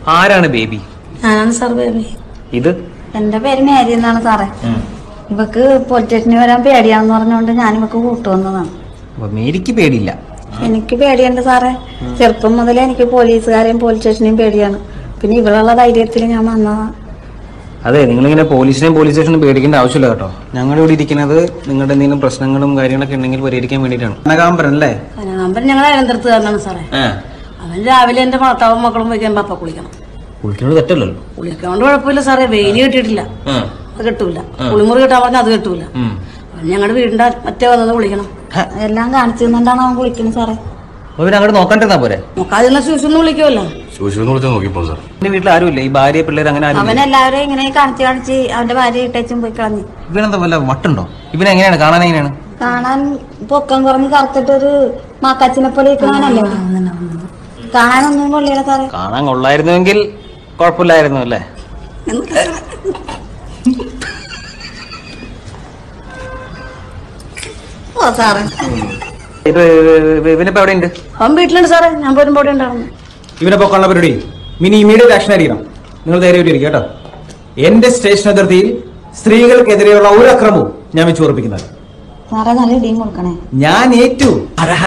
ആരാണ് ബേബി ഞാനാണ് sir baby ഇത് എന്റെ പേര് മേരി എന്നാണ് സാറേ ഇവക്ക് പോലീസ് സ്റ്റേഷനിൽ വരാൻ പേടിയാണെന്ന് പറഞ്ഞുകൊണ്ട് ഞാൻ ഇവക്ക് കൂട്ടുവന്നതാണ് അപ്പൊ മേരിക്ക് പേടിയില്ല എനിക്ക് പേടിയുണ്ട് സാറേ ചെറുപ്പം മുതലേ എനിക്ക് പോലീസുകാരെയും പോലീസ് സ്റ്റേഷനെയും പേടിയാണ് പിന്നെ ഇവളുള്ള ധൈര്യത്തിൽ ഞാൻ വന്നതാണ് അതെ നിങ്ങളിങ്ങനെ പോലീസിനെയും പോലീസ് സ്റ്റേഷനും പേടിക്കേണ്ട ആവശ്യമില്ല കേട്ടോ ഞങ്ങളുടെ ഇവിടെ ഇരിക്കുന്നത് നിങ്ങളുടെ എന്തെങ്കിലും പ്രശ്നങ്ങളും കാര്യങ്ങളൊക്കെ ഉണ്ടെങ്കിൽ പരിഹരിക്കാൻ വേണ്ടിയിട്ടാണ് കനകാമ്പരൻ അല്ലേ കനകാമ്പൻ ഞങ്ങൾ അനന്തരത്ത് തന്നെയാണ് സാറേ അവൻ രാവിലെ എന്റെ ഭർത്താവും മക്കളും വയ്ക്കാൻ പപ്പ കുളിക്കണം കുളിക്കുന്നത് തെറ്റല്ലല്ലോ കുളിക്കാണ്ട് കുഴപ്പമില്ല സാറേ വെയില് കിട്ടിയിട്ടില്ല അത് കിട്ടൂല കുളിമുറി കിട്ടാൻ പറഞ്ഞാൽ അത് കിട്ടൂല ഞങ്ങളുടെ വീടിന്റെ മറ്റേ വന്നത് കുളിക്കണം എല്ലാം കാണിച്ചു തന്നിട്ടാണ് അവൻ കുളിക്കുന്നത് സാറേ അപ്പൊ പിന്നെ അങ്ങോട്ട് നോക്കണ്ടിരുന്നാ പോരെ നോക്കാതിരുന്ന ശൂശൊന്നും വിളിക്കുമല്ലോ ശൂശിന്ന് വിളിച്ചാൽ നോക്കിപ്പോ സാർ എന്റെ വീട്ടിൽ ആരുമില്ല ഈ ഭാര്യ പിള്ളേർ അങ്ങനെ ആരും അവൻ എല്ലാവരെയും ഇങ്ങനെ കാണിച്ച് കാണിച്ച് അവന്റെ ഭാര്യ ഇട്ടേച്ചും പോയി കളഞ്ഞു ഇവനെന്താ വല്ല വട്ടുണ്ടോ ഇവനെ എങ്ങനെയാണ് കാണാൻ എങ്ങനെയാണ് കാണാൻ പൊക്കം കുറഞ്ഞ് കറുത്തിട്ടൊരു മാക്കാച്ചിനെ പോലെ ഇരിക്കണവനല്ലേ കാണാനൊന്നും കൊള്ളിയില്ല സാറേ കാണാൻ കൊള്ളായിരുന്നുവെങ്കിൽ കുഴപ്പമില്ലായിരുന്നു അല്ലേ ഓ സാറേ ഇത് ഇവനിപ്പോ എവിടെ ഉണ്ട് അവൻ വീട്ടിലുണ്ട് സാറേ ഞാൻ പോരുമ്പോ ഇവിടെ ഉണ്ടായിരുന്നു ഇവനെ പൊക്കാനുള്ള പരിപാടി മിനി ഇമീഡിയറ്റ് ആക്ഷൻ ആയിരിക്കണം നിങ്ങൾ ധൈര്യമായിട്ടിരിക്കുക കേട്ടോ എന്റെ സ്റ്റേഷൻ അതിർത്തിയിൽ സ്ത്രീകൾക്കെതിരെയുള്ള ഒരു അക്രമവും ഞാൻ വെച്ച് ഉറപ്പിക്കുന്നത് സാറേ നല്ല ഇടിയും കൊടുക്കണേ ഞാൻ ഏറ്റു